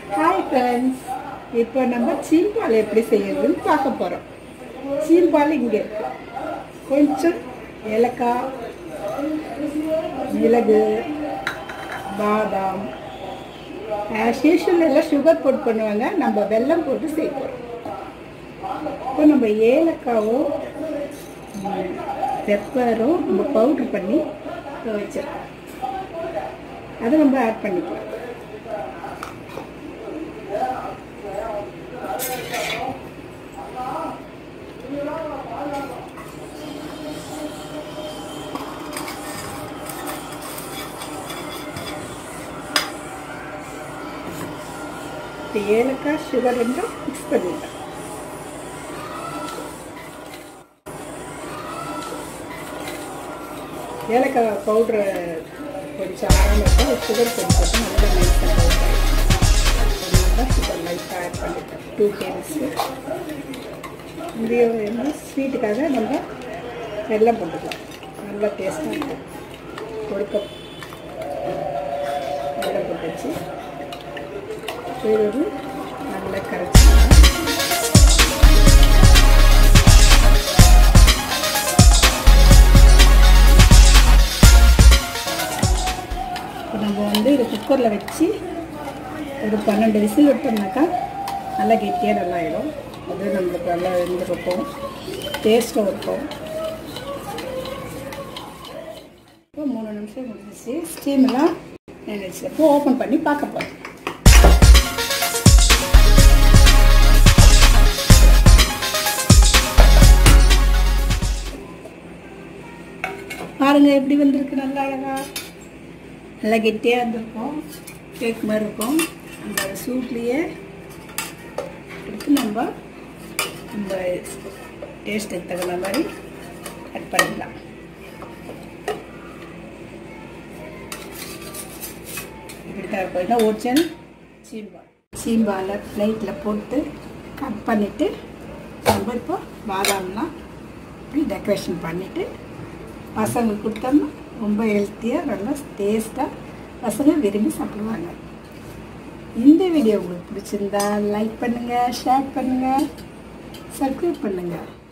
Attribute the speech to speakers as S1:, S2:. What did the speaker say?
S1: hi friends இப்போ நம்ம சீம்பால் எப்படி செய்யறதுன்னு பார்க்க போகிறோம் சீம்பால் இங்கே இருக்கு கொஞ்சம் ஏலக்காய் மிளகு பாதாம் ஆஸ் யூஷுவல் எல்லாம் சுகர் போட்டு பண்ணுவாங்க நம்ம வெல்லம் போட்டு செய்ய போகிறோம் இப்போ நம்ம ஏலக்காவும் பெப்பரும் நம்ம பவுட்ரு பண்ணி வச்சிருக்கோம் அதை நம்ம ஆட் பண்ணிக்கலாம் இப்போ ஏலக்காய் சுகர் ரெண்டும் மிக்ஸ் பண்ணிடலாம் ஏலக்காய் பவுட்ரு கொஞ்சம் ஆரம்பிட்டு சுகர் கொஞ்சம் போட்டு நல்லா நைஸாக பவுடர் அதனால சுகர் லைட்டாக ஆட் பண்ணிட்டேன் டூ டேபிள்ஸ் இது வந்து ஸ்வீட்டுக்காக நம்ம வெல்லம் போட்டுக்கலாம் நல்லா டேஸ்ட்டாக இருக்கும் ஒரு கப் வெல்லம் போட்டு வச்சு இது வந்து நல்லா கரைச்சிக்கலாம் இப்போ நம்ம வந்து இது குக்கரில் வச்சு ஒரு பன்னெண்டு விசில் விட்டோம்னாக்கா நல்லா கெட்டியாக நல்லா ஆகிடும் அது நம்மளுக்கு நல்லா இருந்திருக்கும் டேஸ்ட்டும் இருக்கும் இப்போ மூணு நிமிஷம் முடிஞ்சிச்சு ஸ்டீமெல்லாம் நினைச்சு இப்போ ஓப்பன் பண்ணி பார்க்க போகிறோம் பாருங்க எப்படி வந்திருக்கு நல்லா அழகா நல்லா கெட்டியாக இருந்திருக்கும் கேக் மாதிரி இருக்கும் அந்த சூட்லேயே எடுத்து நம்ம நம்ம டேஸ்ட்டுக்கு தகுந்த மாதிரி கட் பண்ணிக்கலாம் இப்படி தான் இருக்கும் இதான் ஒரிஜினல் சீம்பால் சீம்பாலை பிளேட்டில் போட்டு கட் பண்ணிவிட்டு நம்ம இப்போ பாதாம்லாம் இப்படி டெக்கரேஷன் பண்ணிவிட்டு பசங்களுக்கு கொடுத்தோம்னா ரொம்ப ஹெல்த்தியாக நல்லா டேஸ்ட்டாக பசங்க விரும்பி சாப்பிடுவாங்க இந்த வீடியோ உங்களுக்கு பிடிச்சிருந்தா லைக் பண்ணுங்கள் ஷேர் பண்ணுங்கள் சப்ஸ்கிரைப் பண்ணுங்கள்